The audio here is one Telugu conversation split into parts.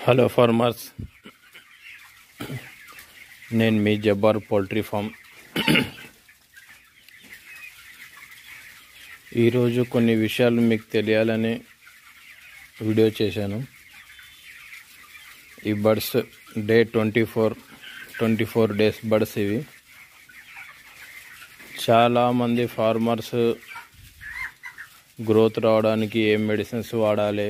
హలో ఫార్మర్స్ నేను మీ జబ్బార్ పౌల్ట్రీ ఫామ్ ఈరోజు కొన్ని విషయాలు మీకు తెలియాలని వీడియో చేశాను ఈ birds day twenty four twenty four days birds ఇవి చాలామంది ఫార్మర్స్ గ్రోత్ రావడానికి ఏం మెడిసిన్స్ వాడాలి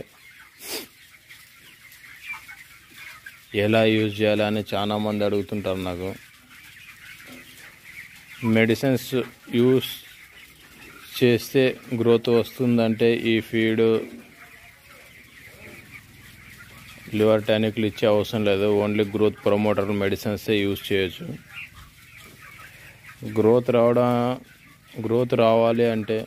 ఎలా యూజ్ చేయాలని చాలా మంది అడుగుతుంటారు నాకు మెడిసిన్స్ యూస్ చేస్తే గ్రోత్ వస్తుందంటే ఈ ఫీడ్ లివర్ టానిక్లు ఇచ్చే అవసరం లేదు ఓన్లీ గ్రోత్ ప్రమోటర్ మెడిసిన్సే యూజ్ చేయొచ్చు గ్రోత్ రావడం గ్రోత్ రావాలి అంటే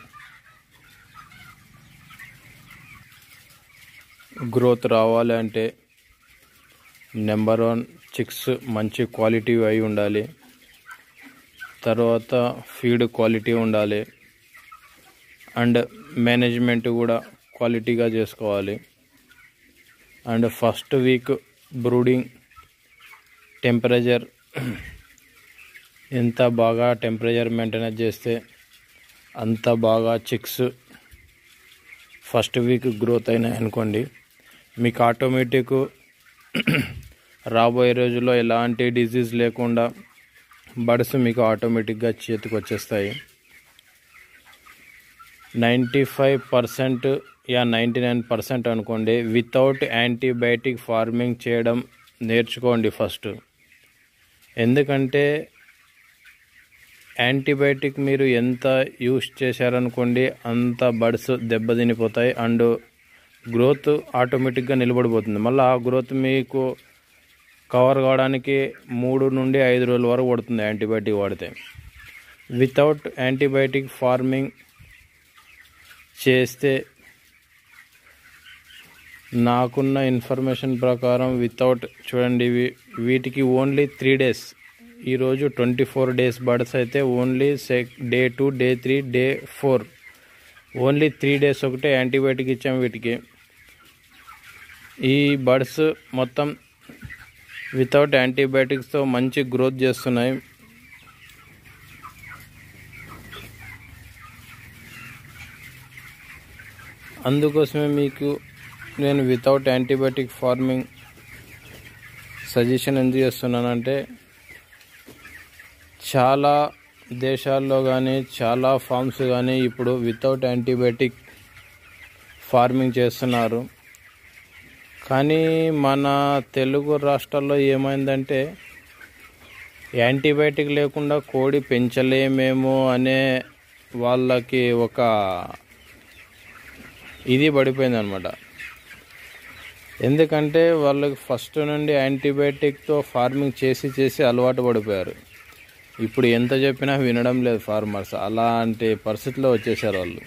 గ్రోత్ రావాలి అంటే నెంబర్ వన్ చిక్స్ మంచి క్వాలిటీ అయి ఉండాలి తర్వాత ఫీడ్ క్వాలిటీ ఉండాలి అండ్ మేనేజ్మెంట్ కూడా క్వాలిటీగా చేసుకోవాలి and first week brooding temperature ఎంత బాగా టెంపరేచర్ మెయింటైన్ చేస్తే అంత బాగా చిక్స్ ఫస్ట్ వీక్ గ్రోత్ అయినాయి అనుకోండి మీకు ఆటోమేటిక్ రాబోయే రోజుల్లో ఎలాంటి డిజీజ్ లేకుండా బర్డ్స్ మీకు ఆటోమేటిక్గా చేతికి వచ్చేస్తాయి నైంటీ ఫైవ్ పర్సెంట్ యా నైంటీ నైన్ పర్సెంట్ అనుకోండి వితౌట్ యాంటీబయాటిక్ ఫార్మింగ్ చేయడం నేర్చుకోండి ఫస్ట్ ఎందుకంటే యాంటీబయాటిక్ మీరు ఎంత యూస్ చేశారనుకోండి అంత బర్డ్స్ దెబ్బతినిపోతాయి అండ్ గ్రోత్ ఆటోమేటిక్గా నిలబడిపోతుంది మళ్ళీ ఆ గ్రోత్ మీకు కవర్ కావడానికి మూడు నుండి ఐదు రోజుల వరకు పడుతుంది యాంటీబయాటిక్ వాడితే వితౌట్ యాంటీబయాటిక్ ఫార్మింగ్ చేస్తే నాకున్న ఇన్ఫర్మేషన్ ప్రకారం వితౌట్ చూడండి వీ- వీటికి ఓన్లీ త్రీ డేస్ ఈరోజు ట్వంటీ ఫోర్ డేస్ బర్డ్స్ అయితే ఓన్లీ సెక్ day two day three day four only three days ఒకటే యాంటీబయాటిక్ ఇచ్చాం వీటికి ఈ బర్డ్స్ మొత్తం వితౌట్ యాంటీబయాటిక్స్తో మంచి గ్రోత్ చేస్తున్నాయి అందుకోసమే మీకు నేను వితౌట్ యాంటీబయాటిక్ ఫార్మింగ్ సజెషన్ ఎందుకు చేస్తున్నానంటే చాలా దేశాల్లో కానీ చాలా ఫార్మ్స్ కానీ ఇప్పుడు వితౌట్ యాంటీబయాటిక్ ఫార్మింగ్ చేస్తున్నారు కానీ మన తెలుగు రాష్ట్రాల్లో ఏమైందంటే యాంటీబయాటిక్ లేకుండా కోడి పెంచలేమేమో అనే వాళ్ళకి ఒక ఇది పడిపోయింది అనమాట ఎందుకంటే వాళ్ళకి ఫస్ట్ నుండి యాంటీబయాటిక్తో ఫార్మింగ్ చేసి చేసి అలవాటు పడిపోయారు ఇప్పుడు ఎంత చెప్పినా వినడం లేదు ఫార్మర్స్ అలాంటి పరిస్థితిలో వచ్చేసారు వాళ్ళు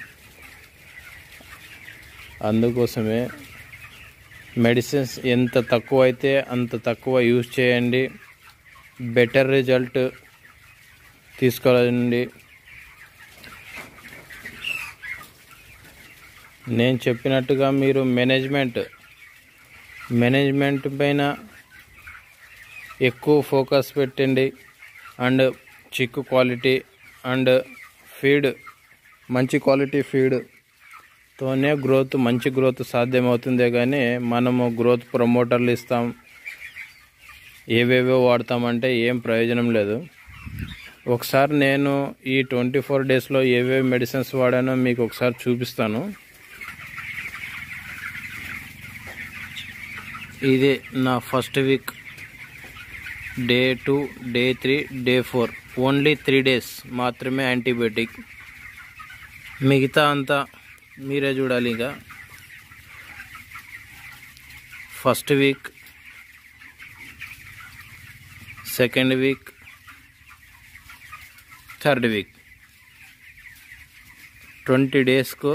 అందుకోసమే మెడిసిన్స్ ఎంత తక్కువ అయితే అంత తక్కువ యూజ్ చేయండి బెటర్ రిజల్ట్ తీసుకోవాలండి నేను చెప్పినట్టుగా మీరు మేనేజ్మెంట్ మేనేజ్మెంట్ పైన ఎక్కువ ఫోకస్ పెట్టండి and chick quality and feed మంచి క్వాలిటీ ఫీడ్ తోనే గ్రోత్ మంచి గ్రోత్ సాధ్యమవుతుందే కానీ మనము గ్రోత్ ప్రమోటర్లు ఇస్తాం ఏవేవో వాడతామంటే ఏం ప్రయోజనం లేదు ఒకసారి నేను ఈ ట్వంటీ ఫోర్ డేస్లో ఏవేవి మెడిసిన్స్ వాడానో మీకు ఒకసారి చూపిస్తాను ఇదే నా first week day two day three day four only three days మాత్రమే యాంటీబయాటిక్ మిగతా అంతా మీరే చూడాలి ఇక first week second week third week twenty డేస్కు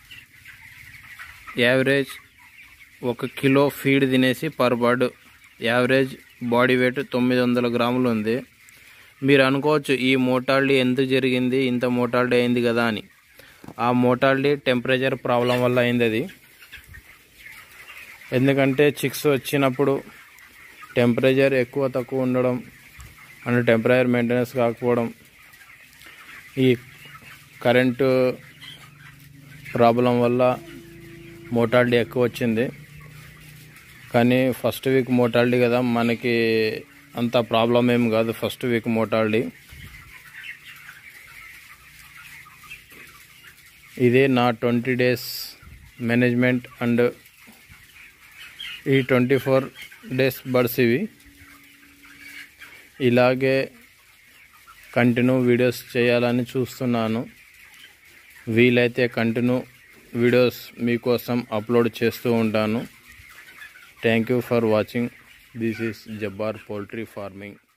యావరేజ్ ఒక కిలో ఫీడ్ తినేసి per bird average body weight తొమ్మిది వందల గ్రాములు ఉంది మీరు అనుకోవచ్చు ఈ మోటాలిటీ ఎందుకు జరిగింది ఇంత మోటాలిటీ అయింది కదా అని ఆ మోటాలిటీ టెంపరేచర్ ప్రాబ్లం వల్ల అయింది అది ఎందుకంటే చిక్స్ వచ్చినప్పుడు టెంపరేచర్ ఎక్కువ తక్కువ ఉండడం అండ్ టెంపరేచర్ మెయింటెనెన్స్ కాకపోవడం ఈ కరెంటు ప్రాబ్లం వల్ల మోటాలిటీ ఎక్కువ వచ్చింది కానీ ఫస్ట్ వీక్ మోటాలిటీ కదా మనకి అంత ప్రాబ్లం ఏం కాదు ఫస్ట్ వీక్ మోటాలిటీ ఇదే నా ట్వంటీ డేస్ మేనేజ్మెంట్ అండ్ ఈ ట్వంటీ ఫోర్ డేస్ బడ్స్ ఇవి ఇలాగే కంటిన్యూ వీడియోస్ చేయాలని చూస్తున్నాను వీలైతే కంటిన్యూ వీడియోస్ మీకోసం అప్లోడ్ చేస్తూ ఉంటాను thank you for watching this is Jabbar poultry farming